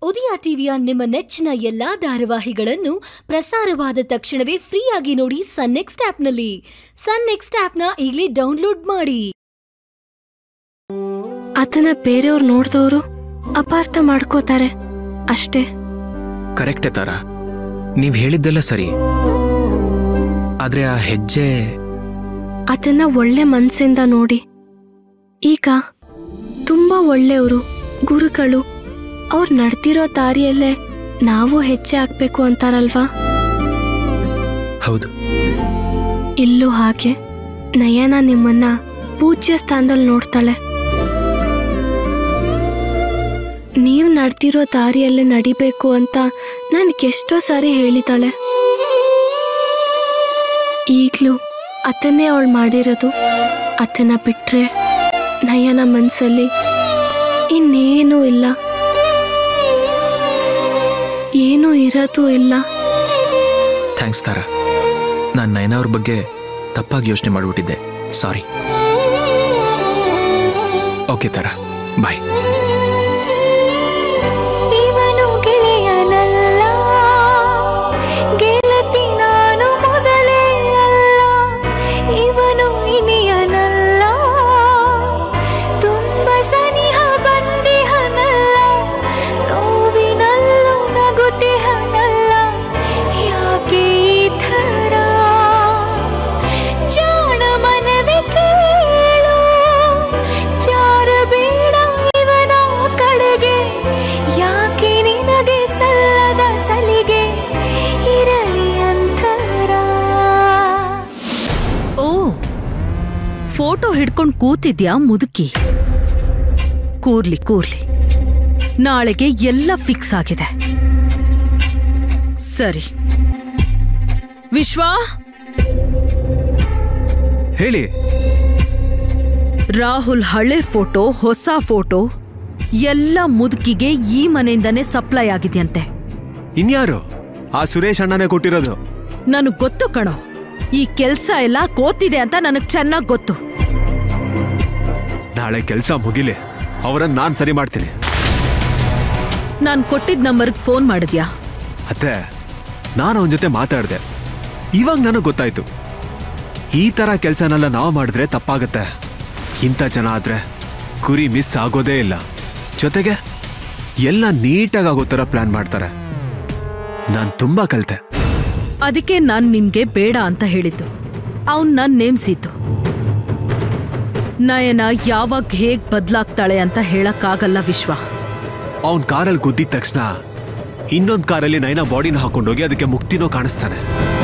ಉದಯ ಟಿವಿಯ ನಿಮ್ಮ ನೆಚ್ಚಿನ ಎಲ್ಲಾ ಧಾರಾವಾಹಿಗಳನ್ನು ಪ್ರಸಾರವಾದ ತಕ್ಷಣವೇ ಫ್ರೀಯಾಗಿ ನೋಡಿ ಸನ್ ನೆಕ್ಸ್ಟ್ ಆಪ್ನಲ್ಲಿ ಸನ್ ನೆಕ್ಸ್ಟ್ ಆಪ್ನ ಈಗಲೇ ಡೌನ್ಲೋಡ್ ಮಾಡಿ ಅದನ್ನ ಬೇರೆಯವ್ರು ನೋಡ್ದವ್ರು ಅಪಾರ್ಥ ಮಾಡ್ಕೋತಾರೆ ಅಷ್ಟೇ ಕರೆಕ್ಟೇ ತಾರ ನೀವ್ ಹೇಳಿದ್ದೆಲ್ಲ ಸರಿ ಆದ್ರೆ ಆ ಹೆಜ್ಜೆ ಅದನ್ನ ಒಳ್ಳೆ ಮನ್ಸಿಂದ ನೋಡಿ ಈಗ ತುಂಬಾ ಒಳ್ಳೆಯವರು ಗುರುಗಳು ಅವ್ರು ನಡ್ತಿರೋ ದಾರಿಯಲ್ಲೇ ನಾವು ಹೆಜ್ಜೆ ಹಾಕ್ಬೇಕು ಅಂತಾರಲ್ವಾ ಹೌದು ಇಲ್ಲೂ ಹಾಗೆ ನಯನ ನಿಮ್ಮನ್ನ ಪೂಜ್ಯ ಸ್ಥಾನದಲ್ಲಿ ನೋಡ್ತಾಳೆ ನೀವ್ ನಡ್ತಿರೋ ದಾರಿಯಲ್ಲೇ ನಡಿಬೇಕು ಅಂತ ನನ್ಗೆಷ್ಟೋ ಸಾರಿ ಹೇಳಿದಾಳೆ ಈಗ್ಲೂ ಅದನ್ನೇ ಅವಳು ಮಾಡಿರೋದು ಅದನ್ನ ಬಿಟ್ರೆ ನಯನ ಮನ್ಸಲ್ಲಿ ಇನ್ನೇನೂ ಇಲ್ಲ ಏನೂ ಇರೋದೂ ಇಲ್ಲ ಥ್ಯಾಂಕ್ಸ್ ತಾರ ನಾನು ನಯನ ಅವ್ರ ಬಗ್ಗೆ ತಪ್ಪಾಗಿ ಯೋಚನೆ ಮಾಡಿಬಿಟ್ಟಿದ್ದೆ ಸಾರಿ ಓಕೆ ತಾರ ಬಾಯ್ ಇವನು ಗೆಳೆಯನಲ್ಲ ಗೆಳತಿ ನಾನು ಮೊದಲೇ ಅಲ್ಲ ಇವನು ಇನಿಯನಲ್ಲ ತುಂಬ ಸನಿಹ ಬಂದಿಹನಲ್ಲ ನೋವಿನಲ್ಲೂ ನಗುತ್ತಿಹನಲ್ಲ ಯಾಕೆ ಈ ಥರ ಜಾಣ ಮನವೇ ಕೇಳು ಜಾರಬೇಡ ಇವನ ಕಡೆಗೆ ಯಾಕೆ ನಿನಗೆ ಸಲ್ಲದ ಸಲಿಗೆ ಇರಲಿ ಅಂತರ ಓ ಫೋಟೋ ಹಿಡ್ಕೊಂಡ್ ಕೂತಿದ್ಯಾ ಮುದುಕಿ ಕೂರ್ಲಿ ಕೂರ್ಲಿ ನಾಳೆಗೆ ಎಲ್ಲ ಫಿಕ್ಸ್ ಆಗಿದೆ ಸರಿ ವಿಶ್ವ ಹೇಳಿ ರಾಹುಲ್ ಹಳೆ ಫೋಟೋ ಹೊಸ ಫೋಟೋ ಎಲ್ಲ ಮುದುಕಿಗೆ ಈ ಮನೆಯಿಂದನೇ ಸಪ್ಲೈ ಆಗಿದೆಯಂತೆ ಇನ್ಯಾರು ಆ ಸುರೇಶ್ ಅಣ್ಣನೇ ಕೊಟ್ಟಿರೋದು ನನಗ್ ಗೊತ್ತು ಕಣೋ ಈ ಕೆಲ್ಸ ಎಲ್ಲ ಕೋತಿದೆ ಅಂತ ನನಗ್ ಚೆನ್ನಾಗ್ ಗೊತ್ತು ನಾಳೆ ಕೆಲಸ ಮುಗಿಲಿ ಅವರನ್ನ ನಾನ್ ಸರಿ ಮಾಡ್ತೀನಿ ನಾನ್ ಕೊಟ್ಟಿದ್ ನಂಬರ್ಗ್ ಫೋನ್ ಮಾಡಿದ್ಯಾ ಅತ್ತೆ ನಾನು ಅವನ ಜೊತೆ ಮಾತಾಡ್ದೆ ಇವಾಗ ನನಗೆ ಗೊತ್ತಾಯ್ತು ಈ ತರ ಕೆಲಸನೆಲ್ಲ ನಾವು ಮಾಡಿದ್ರೆ ತಪ್ಪಾಗತ್ತೆ ಇಂಥ ಜನ ಆದ್ರೆ ಕುರಿ ಮಿಸ್ ಆಗೋದೇ ಇಲ್ಲ ಜೊತೆಗೆ ಎಲ್ಲ ನೀಟಾಗಿ ಆಗೋ ಥರ ಪ್ಲಾನ್ ಮಾಡ್ತಾರೆ ನಾನು ತುಂಬಾ ಕಲಿತೆ ಅದಕ್ಕೆ ನಾನ್ ನಿನ್ಗೆ ಬೇಡ ಅಂತ ಹೇಳಿದ್ದು ಅವನ್ ನನ್ ನೇಮ್ಸಿದ್ದು ನಯನ ಯಾವಾಗ ಹೇಗ್ ಬದ್ಲಾಗ್ತಾಳೆ ಅಂತ ಹೇಳಕ್ಕಾಗಲ್ಲ ವಿಶ್ವ ಅವನ್ ಕಾರಲ್ಲಿ ಗುದ್ದಿದ ತಕ್ಷಣ ಇನ್ನೊಂದ್ ಕಾರಲ್ಲಿ ನೈನಾ ಬಾಡಿನ ಹಾಕೊಂಡೋಗಿ ಅದಕ್ಕೆ ಮುಕ್ತಿನೋ ಕಾಣಿಸ್ತಾನೆ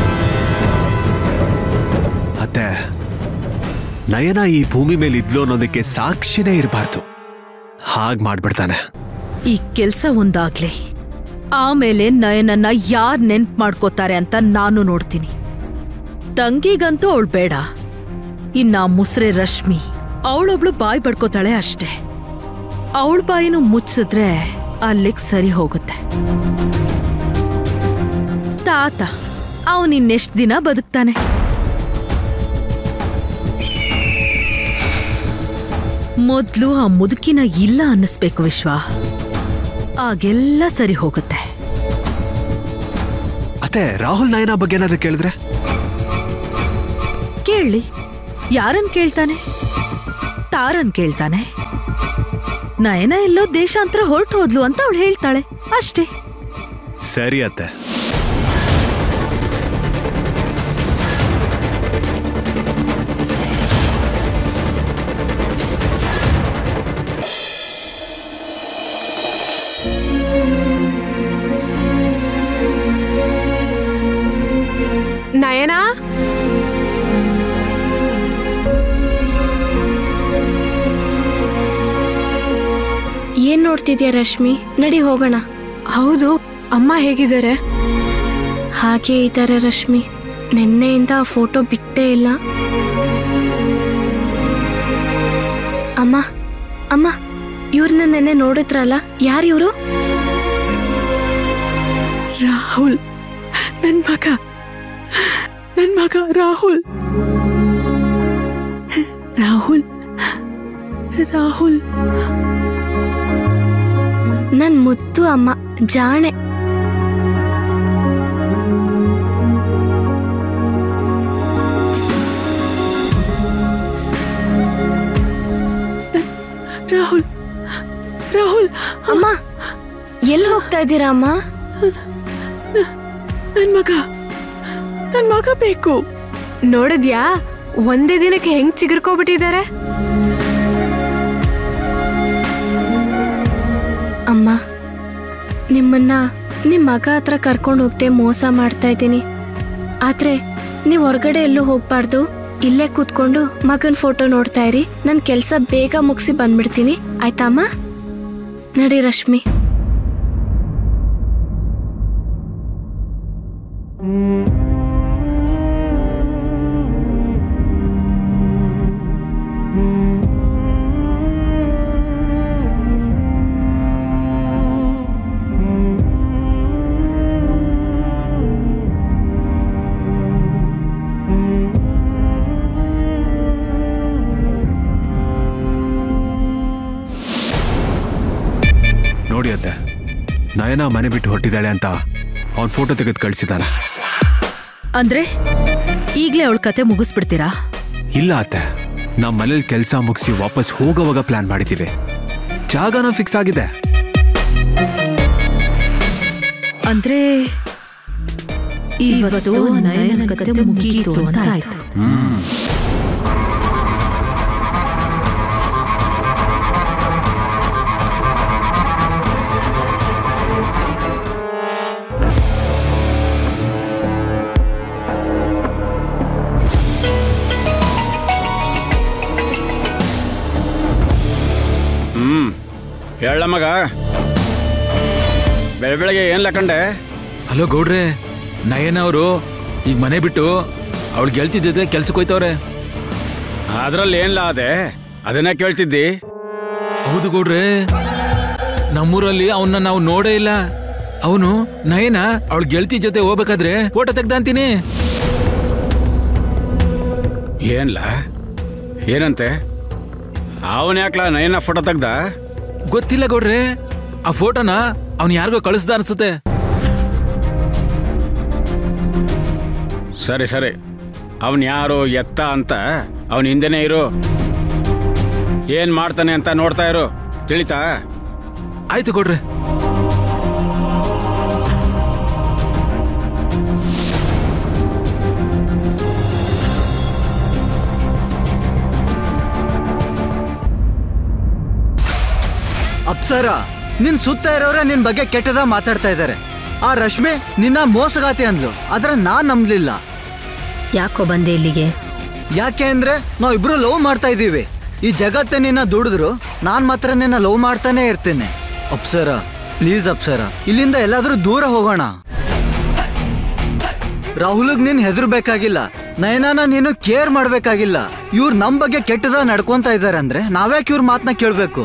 ಅತ್ತೆ ನಯನ ಈ ಭೂಮಿ ಮೇಲೆ ಇದ್ಲು ಅನ್ನೋದಕ್ಕೆ ಸಾಕ್ಷಿನೇ ಇರಬಾರ್ದು ಹಾಗ್ ಮಾಡ್ಬಿಡ್ತಾನೆ ಈ ಕೆಲ್ಸ ಒಂದಾಗ್ಲಿ ಆಮೇಲೆ ನಯನನ್ನ ಯಾರ್ ನೆನ್ಪ್ ಮಾಡ್ಕೋತಾರೆ ಅಂತ ನಾನು ನೋಡ್ತೀನಿ ತಂಗಿಗಂತೂ ಅವಳು ಬೇಡ ಇನ್ನ ಆ ಮುಸ್ರೆ ರಶ್ಮಿ ಅವಳೊಬ್ಳು ಬಾಯ್ ಬಡ್ಕೋತಾಳೆ ಅಷ್ಟೇ ಅವಳ ಬಾಯಿನೂ ಮುಚ್ಚಿದ್ರೆ ಅಲ್ಲಿಗ್ ಸರಿ ಹೋಗುತ್ತೆ ತಾತ ಅವನಿನ್ನೆಷ್ಟ್ ದಿನ ಬದುಕ್ತಾನೆ ಮೊದ್ಲು ಆ ಮುದುಕಿನ ಇಲ್ಲ ಅನ್ನಿಸ್ಬೇಕು ವಿಶ್ವ ಆಗೆಲ್ಲ ಸರಿ ಹೋಗುತ್ತೆ ಅತ್ತೆ ರಾಹುಲ್ ನಯನ ಬಗ್ಗೆ ಏನಾದ್ರು ಕೇಳಿದ್ರೆ ಕೇಳಿ ಯಾರನ್ ಕೇಳ್ತಾನೆ ತಾರನ್ ಕೇಳ್ತಾನೆ ನಯನ ಎಲ್ಲೋ ದೇಶಾಂತರ ಹೊರಟು ಹೋದ್ಲು ಅಂತ ಅವಳು ಹೇಳ್ತಾಳೆ ಅಷ್ಟೇ ಸರಿ ಅತ್ತೆ ನಯನಾ ಏನ್ ನೋಡ್ತಿದ್ಯಾ ರಶ್ಮಿ ನಡಿ ಹೋಗೋಣ ಹೌದು ಅಮ್ಮ ಹೇಗಿದ್ದಾರೆ ಹಾಗೆ ಇದ್ದಾರೆ ರಶ್ಮಿ ನಿನ್ನೆಯಿಂದ ಆ ಫೋಟೋ ಬಿಟ್ಟೇ ಇಲ್ಲ ಅಮ್ಮ ಅಮ್ಮ ಇವ್ರನ್ನ ನೆನ್ನೆ ನೋಡಿದ್ರಲ್ಲ ಯಾರು ಇವರು ರಾಹುಲ್ ನನ್ ಮಗ ನನ್ ಮಗ ರಾಹುಲ್ ರಾಹುಲ್ ರಾಹುಲ್ ನನ್ನ ಮುತ್ತು ಅಮ್ಮ ಜಾಣೆ ರಾಹುಲ್ ರಾಹುಲ್ ಅಮ್ಮ ಎಲ್ಲಿ ಹೋಗ್ತಾ ಇದ್ದೀರಾ ಅಮ್ಮ ನನ್ ಮಗ ನನ್ ಮಗ ಬೇಕು ನೋಡಿದ್ಯಾ ಒಂದೇ ದಿನಕ್ಕೆ ಹೆಂಗ್ ಚಿಗುರ್ಕೊಬಿಟ್ಟಿದ್ದಾರೆ ಅಮ್ಮ ನಿಮ್ಮನ್ನ ನಿಮ್ಮ ಮಗ ಹತ್ರ ಕರ್ಕೊಂಡು ಹೋಗ್ದೆ ಮೋಸ ಮಾಡ್ತಾ ಇದ್ದೀನಿ ಆದ್ರೆ ನೀವು ಹೊರಗಡೆ ಎಲ್ಲೂ ಹೋಗ್ಬಾರ್ದು ಇಲ್ಲೇ ಕೂತ್ಕೊಂಡು ಮಗನ ಫೋಟೋ ನೋಡ್ತಾ ಇರಿ ನನ್ನ ಕೆಲಸ ಬೇಗ ಮುಗಿಸಿ ಬಂದ್ಬಿಡ್ತೀನಿ ಆಯ್ತಾ ಅಮ್ಮ ನಡಿ ರಶ್ಮಿ ನೋಡಿ ಅತ್ತೆ ನಯನ ಮನೆ ಬಿಟ್ಟು ಹೊರಟಿದ್ದಾಳೆ ಅಂತ ಅವನ್ ಫೋಟೋ ತೆಗೆದು ಕಳಿಸಿದಾನ ಅಂದ್ರೆ ಈಗ್ಲೇ ಅವಳ ಕತೆ ಮುಗಿಸ್ಬಿಡ್ತೀರಾ ಇಲ್ಲ ಅತ್ತೆ ನಮ್ಮ ಮನೇಲಿ ಕೆಲಸ ಮುಗಿಸಿ ವಾಪಸ್ ಹೋಗೋವಾಗ ಪ್ಲಾನ್ ಮಾಡಿದ್ದೀವಿ ಜಾಗನೂ ಫಿಕ್ಸ್ ಆಗಿದೆ ಅಂದ್ರೆ ಇವತ್ತು ನಯನ ಕತೆ ಮುಗೀತು ಅಂತ ಆಯ್ತು ಹ್ಮ್ ಹೇಳ ಮಗ ಬೆಳ ಬೆಳಗ್ಗೆ ಏನ್ ಲೆಕ್ಕಂಡೆ ಹಲೋ ಗೌಡ್ರೆ ನಯನ ಅವರು ಈಗ ಮನೆ ಬಿಟ್ಟು ಅವಳು ಗೆಲ್ತಿ ಜೊತೆ ಕೆಲ್ಸಕ್ಕೆ ಹೋಯ್ತವ್ರೆ ಅದ್ರಲ್ಲಿ ಏನ್ಲ ಅದೇ ಅದನ್ನೇ ಕೇಳ್ತಿದ್ದಿ ಹೌದು ಗೌಡ್ರೆ ನಮ್ಮೂರಲ್ಲಿ ಅವನ್ನ ನಾವು ನೋಡೇ ಇಲ್ಲ ಅವನು ನಯನ ಅವಳ ಗೆಳತಿ ಜೊತೆ ಹೋಗ್ಬೇಕಾದ್ರೆ ಫೋಟೋ ತೆಗ್ದ ಅಂತೀನಿ ಏನ್ಲ ಏನಂತೆ ಅವನ್ ಯಾಕ್ಲ ನಯನ ಫೋಟೋ ತೆಗ್ದ ಗೊತ್ತಿಲ್ಲ ಗೌಡ್ರೆ ಆ ಫೋಟೋನ ಅವ್ನು ಯಾರಿಗೋ ಕಳಿಸ್ದ ಅನ್ಸುತ್ತೆ ಸರಿ ಸರಿ ಅವನ್ ಯಾರು ಎತ್ತ ಅಂತ ಅವನ್ ಹಿಂದೆನೇ ಇರು ಏನ್ ಮಾಡ್ತಾನೆ ಅಂತ ನೋಡ್ತಾ ಇರು ತಿಳಿತಾ ಆಯ್ತು ಗೌಡ್ರೆ ಅಪ್ಸರ ನಿನ್ ಸುತ್ತ ಇರೋರೆ ನಿನ್ ಬಗ್ಗೆ ಕೆಟ್ಟದ ಮಾತಾಡ್ತಾ ಇದ್ದಾರೆ ಆ ರಶ್ಮಿ ನಿನ್ನ ಮೋಸಗಾತಿ ಅಂದ್ಲು ಆದ್ರೆ ನಾನ್ ನಂಬ್ಲಿಲ್ಲ ಯಾಕೋ ಬಂದೆ ಇಲ್ಲಿಗೆ ಯಾಕೆ ಅಂದ್ರೆ ನಾವ್ ಇಬ್ರು ಲವ್ ಮಾಡ್ತಾ ಇದೀವಿ ಈ ಜಗತ್ತೇ ನಿನ್ನ ದುಡಿದ್ರು ನಾನ್ ಮಾತ್ರ ನಿನ್ನ ಲವ್ ಮಾಡ್ತಾನೆ ಇರ್ತೇನೆ ಅಪ್ಸರ ಪ್ಲೀಸ್ ಅಪ್ಸರ ಇಲ್ಲಿಂದ ಎಲ್ಲಾದ್ರೂ ದೂರ ಹೋಗೋಣ ರಾಹುಲ್ಗ್ ನೀನ್ ಹೆದರ್ಬೇಕಾಗಿಲ್ಲ ನಯನಾನ ನೀನು ಕೇರ್ ಮಾಡ್ಬೇಕಾಗಿಲ್ಲ ಇವ್ರು ನಮ್ ಬಗ್ಗೆ ಕೆಟ್ಟದ ನಡ್ಕೊಂತ ಇದಾರೆ ಅಂದ್ರೆ ನಾವ್ಯಾಕೆ ಇವ್ರ ಮಾತನ್ನ ಕೇಳ್ಬೇಕು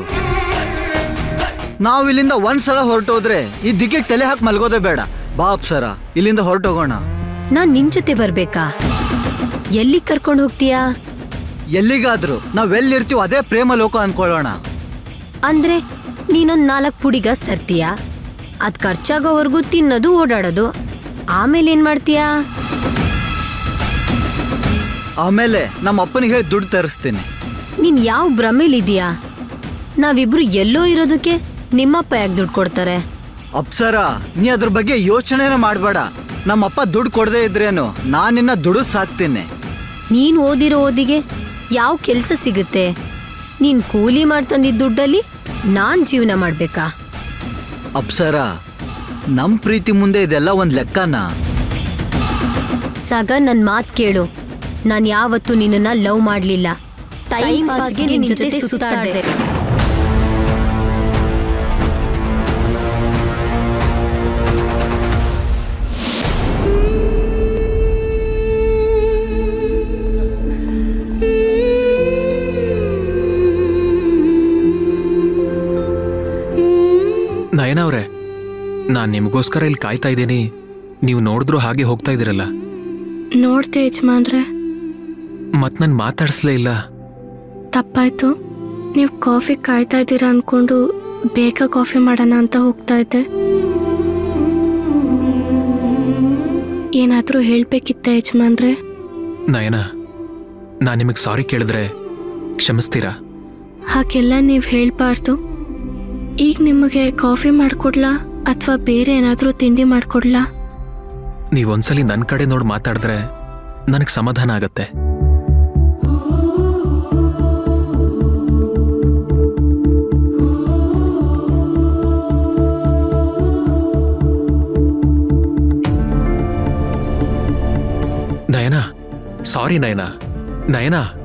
ನಾವ್ ಇಲ್ಲಿಂದ ಒಂದ್ಸಲ ಹೊರಟೋದ್ರೆ ಈ ದಿಕ್ಕಿಗೆ ತಲೆ ಹಾಕಿ ಮಲ್ಗೋದೇ ಬೇಡ ಬಾ ಅಪ್ಸರ ಇಲ್ಲಿಂದ ಹೊರಟೋಗೋಣ ನಾನ್ ನಿನ್ ಜೊತೆ ಬರ್ಬೇಕಾ ಎಲ್ಲಿ ಕರ್ಕೊಂಡು ಹೋಗ್ತೀಯಾ ಎಲ್ಲಿಗಾದ್ರೂ ನಾವ್ ಎಲ್ಲಿರ್ತೀವೋ ಅದೇ ಪ್ರೇಮ ಲೋಕ ಅನ್ಕೊಳ್ಳೋಣ ಅಂದ್ರೆ ನೀನೊಂದ್ ನಾಲ್ಕು ಪುಡಿಗಾಸ್ ತರ್ತೀಯಾ ಅದ್ ಖರ್ಚಾಗೋವರೆಗೂ ತಿನ್ನೋದು ಓಡಾಡೋದು ಆಮೇಲೆ ಏನ್ ಮಾಡ್ತೀಯಾ ಆಮೇಲೆ ನಮ್ಮ ಅಪ್ಪನಿಗೆ ಹೇಳಿ ದುಡ್ಡು ತರಿಸ್ತೀನಿ ನೀನ್ ಯಾವ ಭ್ರಮೇಲಿದ್ಯಾ ನಾವಿಬ್ರು ಎಲ್ಲೋ ಇರೋದಕ್ಕೆ ನಿಮ್ಮಪ್ಪ ಯಾಕೆ ದುಡ್ಡು ಕೊಡ್ತಾರೆ ಅಪ್ಸರ ನೀ ಅದ್ರ ಬಗ್ಗೆ ಯೋಚನೆನೇ ಮಾಡಬೇಡ ನಮ್ಮಪ್ಪ ದುಡ್ಡು ಕೊಡದೇ ಇದ್ರೇನು ನಾನು ನಿನ್ನ ದುಡ್ಡು ಸಾಕ್ತೀನಿ ನೀನ್ ಓದಿರೋ ಓದಿಗೆ ಯಾವ ಕೆಲ್ಸ ಸಿಗುತ್ತೆ ನೀನ್ ಕೂಲಿ ಮಾಡ್ತಂದಿದ್ದ ದುಡ್ಡಲ್ಲಿ ನಾನ್ ಜೀವನ ಮಾಡ್ಬೇಕಾ ಅಪ್ಸರ ನಮ್ ಪ್ರೀತಿ ಮುಂದೆ ಇದೆಲ್ಲ ಒಂದ್ ಲೆಕ್ಕನ ಸಗ ನನ್ ಮಾತ್ ಕೇಳು ನಾನ್ ಯಾವತ್ತೂ ನಿನ್ನನ್ನ ಲವ್ ಮಾಡ್ಲಿಲ್ಲ ಟೈಮ್ ಪಾಸ್ಗೆ ನಿನ್ ಜೊತೆ ಸುತ್ತಾಡ್ದೆ ನಯನ ಅವ್ರೆ ನಾನ್ ನಿಮಗೋಸ್ಕರ ಇಲ್ಲಿ ಕಾಯ್ತಾ ಇದ್ದೀನಿ ನೀವು ನೋಡಿದ್ರು ಹಾಗೆ ಹೋಗ್ತಾ ಇದ್ದೀರಲ್ಲ ನೋಡ್ತೆ ಯಜಮಾನ್ರೆ ಮತ್ ನನ್ ಮಾತಾಡ್ಸ್ಲೇ ಇಲ್ಲ ತಪ್ಪಾಯ್ತು ನೀವು ಕಾಫಿ ಕಾಯ್ತಾ ಇದ್ದೀರಾ ಅನ್ಕೊಂಡು ಬೇಗ ಕಾಫಿ ಮಾಡೋಣ ಅಂತ ಹೋಗ್ತಾ ಇದ್ದೆ ಏನಾದರೂ ಹೇಳಬೇಕಿತ್ತ ಯಜಮಾನ್ರೆ ನಯನ ನಾನು ನಿಮಗೆ ಸಾರಿ ಕೇಳಿದ್ರೆ ಕ್ಷಮಿಸ್ತೀರಾ ಹಾಗೆಲ್ಲ ನೀವು ಹೇಳಬಾರ್ದು ಈಗ ನಿಮಗೆ ಕಾಫಿ ಮಾಡಿಕೊಡ್ಲಾ ಅಥವಾ ಬೇರೆ ಏನಾದರೂ ತಿಂಡಿ ಮಾಡಿಕೊಡ್ಲಾ ನೀವೊಂದ್ಸಲಿ ನನ್ನ ಕಡೆ ನೋಡಿ ಮಾತಾಡಿದ್ರೆ ನನಗೆ ಸಮಾಧಾನ ಆಗತ್ತೆ ನಯನ ಸಾರಿ ನಯನ ನಯನ